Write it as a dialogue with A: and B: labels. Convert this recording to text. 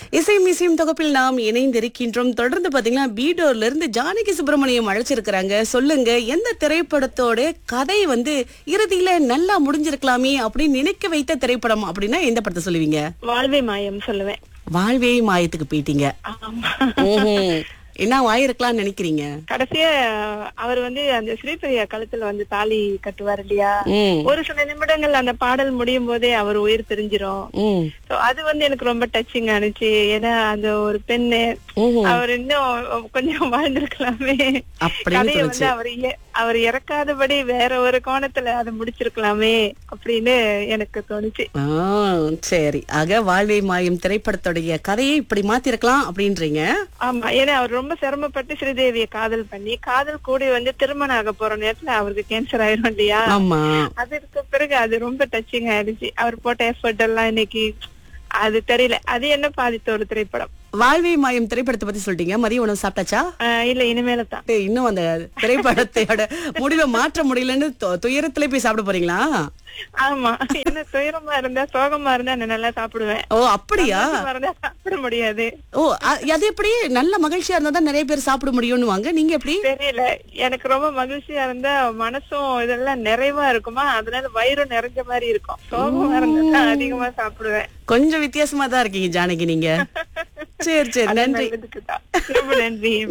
A: இசை மிசையும் தொகுப்பில் நாம் இணைந்திருக்கின்றோம் தொடர்ந்து பாத்தீங்கன்னா பீடோர்ல இருந்து ஜானகி சுப்பிரமணியம் அழைச்சிருக்கிறாங்க சொல்லுங்க எந்த திரைப்படத்தோட கதை வந்து இறுதியில நல்லா முடிஞ்சிருக்கலாமே அப்படின்னு நினைக்க வைத்த திரைப்படம் அப்படின்னா எந்த படத்தை சொல்லுவீங்க
B: வாழ்வே மாயம் சொல்லுவேன்
A: வாழ்வே மாயத்துக்கு போயிட்டீங்க
B: ஆமா
A: ம்ஹும். என்ன ஆயிருக்கலாம்னு நினைக்கிறீங்க
B: கடைசியா அவர் வந்து அந்த ஸ்ரீபிரியா கழுத்துல வந்து தாலி கட்டுவார் இல்லையா
A: ம்
B: ஒரு சில நிமிடங்கள் அந்த பாடல் முடியும் போதே அவர் உயிர் பிரிஞ்சிரும்
A: ம்
B: So, அது வந்து எனக்கு ரொம்ப டச்சிங் ஆனிச்சு ஏன்னா அந்த ஒரு பெண்ணு
A: ம்ஹும்.
B: அவர் இன்னும் கொஞ்சம் வாழ்ந்திருக்கலாமே
A: அப்படின்னு
B: கதையை
A: தோணுச்சு
B: வந்து அவர் இய- அவர் இறக்காதபடி வேற ஒரு கோணத்துல அதை முடிச்சிருக்கலாமே அப்படின்னு எனக்கு தோணுச்சு
A: ஆ, சரி ஆக வாழ்வை மாயும் திரைப்படத்துடைய கதையை இப்படி மாத்திருக்கலாம் அப்படின்றீங்க
B: ஆமா ஏன்னா அவர் ரொம்ப சிரமப்பட்டு ஸ்ரீதேவிய காதல் பண்ணி காதல் கூடி வந்து திருமணம் ஆக போற நேரத்துல அவருக்கு கேன்சர் ஆயிரும் இல்லையா
A: ஆமா
B: அதற்கு பிறகு அது ரொம்ப டச்சிங் ஆயிடுச்சு அவர் போட்ட எஃபர்ட் எல்லாம் இன்னைக்கு அது தெரியல அது என்ன பாதித்த ஒரு திரைப்படம்
A: வாழ்வை மாயம் திரைப்படத்தை பத்தி சொல்லிட்டீங்க மதிய உணவு சாப்பிட்டாச்சா
B: ஆஹ் இல்ல இனிமேல தான்
A: டேய், இன்னும் அந்த திரைப்படத்தோட முடிவை மாற்ற முடியலன்னு து- துயரத்திலே போய் சாப்பிட போறீங்களா
B: ஆமா என்ன துயரமா இருந்தா சோகமா இருந்தா நான் நல்லா சாப்பிடுவேன்
A: ஓ அப்படியா
B: சந்தோஷமா இருந்தா சாப்பிட முடியாது
A: ஓ அ- அது எப்படி நல்ல மகிழ்ச்சியா இருந்தா தான் நிறைய பேர் சாப்பிட முடியும்னு வாங்க நீங்க எப்படி
B: தெரியல எனக்கு ரொம்ப மகிழ்ச்சியா இருந்தா மனசும் இதெல்லாம் நிறைவா இருக்குமா அதனால வயிறும் நிறைஞ்ச மாதிரி இருக்கும் சோகமா இருந்தா தான் அதிகமா சாப்பிடுவேன்
A: கொஞ்சம் வித்தியாசமா தான் இருக்கீங்க ஜானகி நீங்க சரி சரி நன்றி
B: நல்லதுக்குதான் ரொம்ப நன்றி